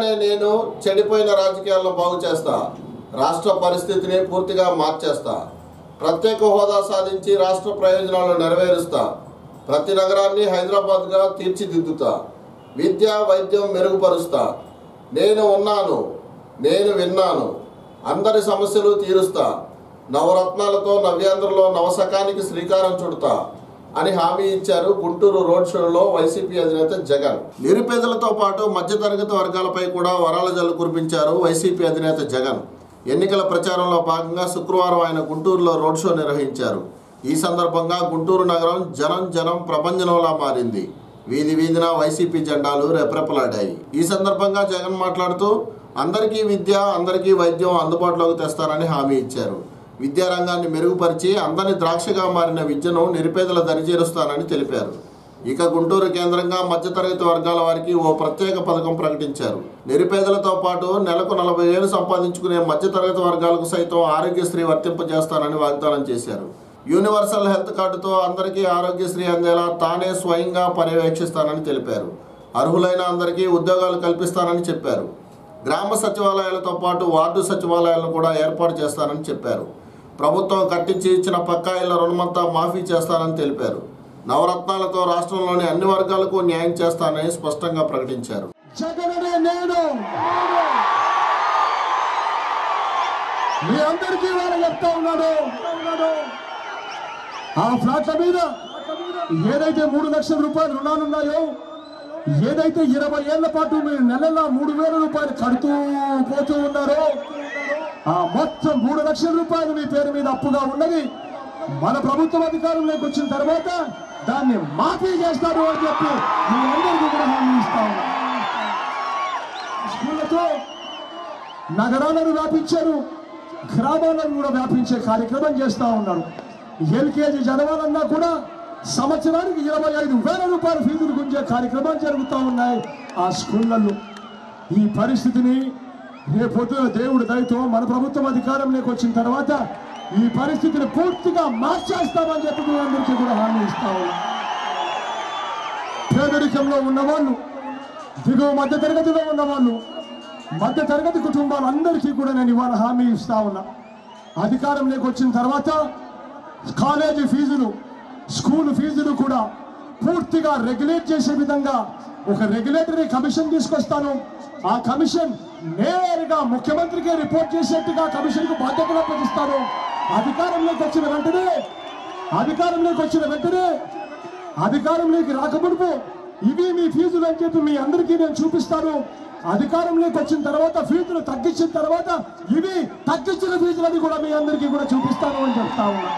జగననే నేను చెడిపోయిన రాజకీయాలను బాగు చేస్తా రాష్ట్ర పరిస్థితిని పూర్తిగా మార్చేస్తా ప్రత్యేక హోదా సాధించి రాష్ట్ర ప్రయోజనాలు నెరవేరుస్తా ప్రతి నగరాన్ని హైదరాబాద్గా తీర్చిదిద్దుతా విద్య వైద్యం మెరుగుపరుస్తా నేను ఉన్నాను నేను విన్నాను అందరి సమస్యలు తీరుస్తా నవరత్నాలతో నవ్యాంధ్రలో నవశకానికి శ్రీకారం చుడతా అని హామీ ఇచ్చారు గుంటూరు రోడ్ షోలో వైసీపీ అధినేత జగన్ నిరుపేదలతో పాటు మధ్యతరగతి వర్గాలపై కూడా వరాల జల్లు కురిపించారు వైసీపీ అధినేత జగన్ ఎన్నికల ప్రచారంలో భాగంగా శుక్రవారం ఆయన గుంటూరులో రోడ్ షో నిర్వహించారు ఈ సందర్భంగా గుంటూరు నగరం జనం జనం ప్రపంచంలా మారింది వీధి వీధిన వైసీపీ జెండాలు రెప్రెపలాడాయి ఈ సందర్భంగా జగన్ మాట్లాడుతూ అందరికీ విద్య అందరికీ వైద్యం అందుబాటులోకి తెస్తారని హామీ ఇచ్చారు విద్యారంగాన్ని మెరుగుపరిచి అందరి ద్రాక్షగా మారిన విద్యను నిరుపేదల దరిచేరుస్తానని తెలిపారు ఇక గుంటూరు కేంద్రంగా మధ్యతరగతి వర్గాల వారికి ఓ ప్రత్యేక పథకం ప్రకటించారు నిరుపేదలతో పాటు నెలకు నలభై వేలు సంపాదించుకునే మధ్యతరగతి వర్గాలకు సైతం ఆరోగ్యశ్రీ వర్తింపజేస్తానని వాగ్దానం చేశారు యూనివర్సల్ హెల్త్ కార్డుతో అందరికీ ఆరోగ్యశ్రీ అందేలా తానే స్వయంగా పర్యవేక్షిస్తానని తెలిపారు అర్హులైన అందరికీ ఉద్యోగాలు కల్పిస్తానని చెప్పారు గ్రామ సచివాలయాలతో పాటు వార్డు సచివాలయాలను కూడా ఏర్పాటు చేస్తానని చెప్పారు ప్రభుత్వం కట్టించి ఇచ్చిన పక్కా ఇళ్ల రుణమంతా మాఫీ చేస్తానని తెలిపారు నవరత్నాలతో రాష్ట్రంలోని అన్ని వర్గాలకు న్యాయం చేస్తానని స్పష్టంగా ప్రకటించారు జగననే నేను మీ అందరికీ వాళ్ళు చెప్తా ఉన్నాడు ఆ ఫ్లాట్ల మీద ఏదైతే మూడు లక్షల రూపాయలు రుణాలు ఉన్నాయో ఏదైతే ఇరవై ఏళ్ల పాటు మీరు నెలలా మూడు వేల రూపాయలు కడుతూ పోతూ ఉన్నారో ఆ మొత్తం మూడు లక్షల రూపాయలు మీ పేరు మీద అప్పుగా ఉన్నది మన ప్రభుత్వం అధికారంలోకి వచ్చిన తర్వాత దాన్ని మాఫీ చేస్తారు అని చెప్పి మీ అందరికీ కూడా హామీ ఇస్తా ఉన్నాం. స్కూళ్ళతో నగరాలను వ్యాపించారు గ్రామాలను కూడా వ్యాపించే కార్యక్రమం చేస్తా ఉన్నారు ఎల్కేజీ చదవాలన్నా కూడా సంవత్సరానికి ఇరవై ఐదు వేల రూపాయల ఫీజులు గుంజే కార్యక్రమాలు జరుగుతూ ఉన్నాయి ఆ స్కూళ్ళల్లో ఈ పరిస్థితిని రేపొద్దున దేవుడి దయతో మన ప్రభుత్వం అధికారంలోకి వచ్చిన తర్వాత ఈ పరిస్థితిని పూర్తిగా మార్చేస్తామని చెప్పి మీ అందరికీ కూడా హామీ ఇస్తా ఉన్నాం పేదరికంలో ఉన్నవాళ్ళు దిగువ మధ్య తరగతిలో ఉన్నవాళ్ళు మధ్య తరగతి కుటుంబాలందరికీ కూడా నేను ఇవాళ హామీ ఇస్తా ఉన్నా అధికారంలోకి వచ్చిన తర్వాత కాలేజీ ఫీజులు స్కూల్ ఫీజులు కూడా పూర్తిగా రెగ్యులేట్ చేసే విధంగా ఒక రెగ్యులేటరీ కమిషన్ తీసుకొస్తాను ఆ కమిషన్ నేరుగా ముఖ్యమంత్రికి రిపోర్ట్ చేసేట్టుగా కమిషన్కు బాధ్యతలు అప్పగిస్తాను అధికారంలోకి వచ్చిన వెంటనే అధికారంలోకి వచ్చిన వెంటనే అధికారంలోకి రాకమునుపు ఇవి మీ ఫీజులు అని చెప్పి మీ అందరికీ నేను చూపిస్తాను అధికారంలోకి వచ్చిన తర్వాత ఫీజులు తగ్గించిన తర్వాత ఇవి తగ్గించిన ఫీజులని కూడా మీ అందరికీ కూడా చూపిస్తాను అని చెప్తా ఉన్నా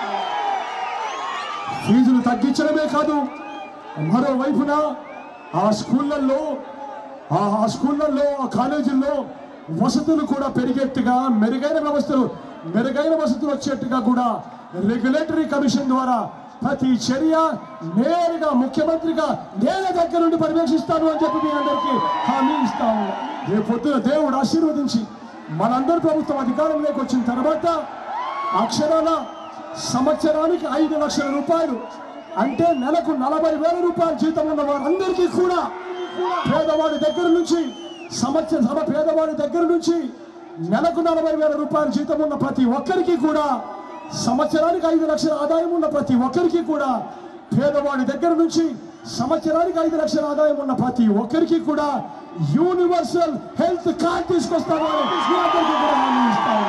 ఫీజులు తగ్గించడమే కాదు మరోవైపున ఆ స్కూళ్ళల్లో ఆ ఆ స్కూళ్ళల్లో ఆ కాలేజీల్లో వసతులు కూడా పెరిగేట్టుగా మెరుగైన వ్యవస్థలు మెరుగైన వసతులు వచ్చేట్టుగా కూడా రెగ్యులేటరీ కమిషన్ ద్వారా ప్రతి చర్య నేరుగా ముఖ్యమంత్రిగా నేల దగ్గర నుండి పర్యవేక్షిస్తాను అని చెప్పి మీ అందరికీ హామీ ఇస్తాము రేపు పొద్దున దేవుడు ఆశీర్వదించి మనందరి ప్రభుత్వం అధికారంలోకి వచ్చిన తర్వాత అక్షరాల సంవత్సరానికి ఐదు లక్షల రూపాయలు అంటే నెలకు నలభై వేల రూపాయల జీతం ఉన్న వారందరికీ కూడా పేదవాడి దగ్గర నుంచి సంవత్సర సమ పేదవాడి దగ్గర నుంచి నెలకు నలభై వేల రూపాయల జీతం ఉన్న ప్రతి ఒక్కరికి కూడా సంవత్సరానికి ఐదు లక్షల ఆదాయం ఉన్న ప్రతి ఒక్కరికి కూడా పేదవాడి దగ్గర నుంచి సంవత్సరానికి ఐదు లక్షల ఆదాయం ఉన్న ప్రతి ఒక్కరికి కూడా యూనివర్సల్ హెల్త్ కార్డ్ తీసుకొస్తాను అని మీ అందరికీ కూడా హామీ ఇస్తాను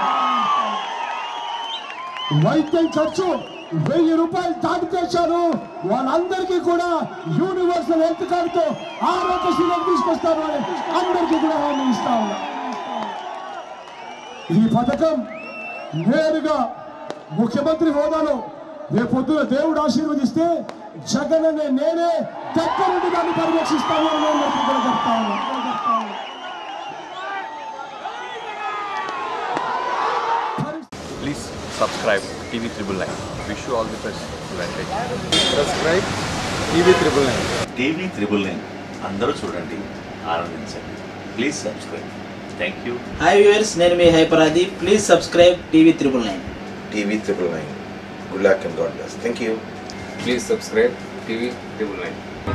వైద్యం ఖర్చు వెయ్యి రూపాయలు దాటితే చాలు వాళ్ళందరికీ కూడా యూనివర్సల్ హెల్త్ కార్డుతో ఆరోగ్యశ్రీలోకి తీసుకొస్తారు అని అందరికీ కూడా హామీ ఇస్తా ఉన్నా ఈ పథకం నేరుగా ముఖ్యమంత్రి హోదాలో రేపొద్దున దేవుడు ఆశీర్వదిస్తే జగన్ అనే నేనే దగ్గరుండి దాన్ని పర్యవేక్షిస్తాను అని అందరికీ కూడా చెప్తా ఉన్నా Please subscribe TV Triple Nine. Wish you all the best. Advantage. Subscribe TV triple nine TV triple nine అందరూ చూడండి ఆనందించండి please subscribe thank you hi viewers నేను మీ హైపరాది please subscribe TV triple nine TV triple nine. Good luck and God bless. Thank you. Please subscribe TV triple nine